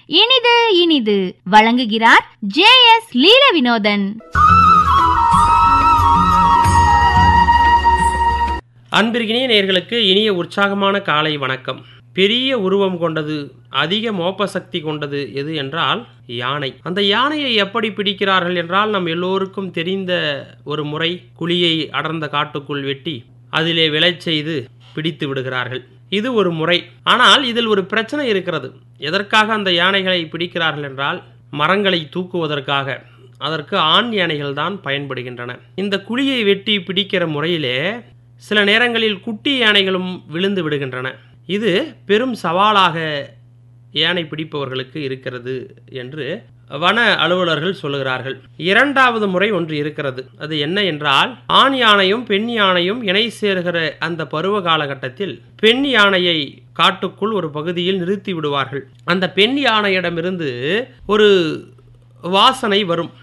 இனிது இனிது வழங்குகிறார் ஜே எஸ் லீல வினோதன் அன்பிற்கினிய நேயர்களுக்கு இனிய உற்சாகமான காலை வணக்கம் பெரிய உருவம் கொண்டது அதிக மோப்ப சக்தி கொண்டது எது என்றால் யானை அந்த யானையை எப்படி பிடிக்கிறார்கள் என்றால் நம் எல்லோருக்கும் தெரிந்த ஒரு முறை குழியை அடர்ந்த காட்டுக்குள் வெட்டி அதிலே விளைச் செய்து பிடித்து விடுகிறார்கள் இது ஒரு முறை ஆனால் இதில் ஒரு பிரச்சனை இருக்கிறது எதற்காக அந்த யானைகளை பிடிக்கிறார்கள் என்றால் மரங்களை தூக்குவதற்காக அதற்கு ஆண் யானைகள் தான் பயன்படுகின்றன இந்த குழியை வெட்டி பிடிக்கிற முறையிலே சில நேரங்களில் குட்டி யானைகளும் விழுந்து விடுகின்றன இது பெரும் சவாலாக யானை பிடிப்பவர்களுக்கு இருக்கிறது என்று வன அலுவலர்கள் சொல்லுகிறார்கள் இரண்டாவது முறை ஒன்று இருக்கிறது அது என்ன என்றால் ஆண் யானையும் பெண் யானையும் இணை சேர்கிற அந்த பருவ காலகட்டத்தில் பெண் யானையை காட்டுக்குள் ஒரு பகுதியில் நிறுத்தி விடுவார்கள் அந்த பெண் யானையிடமிருந்து ஒரு வாசனை வரும்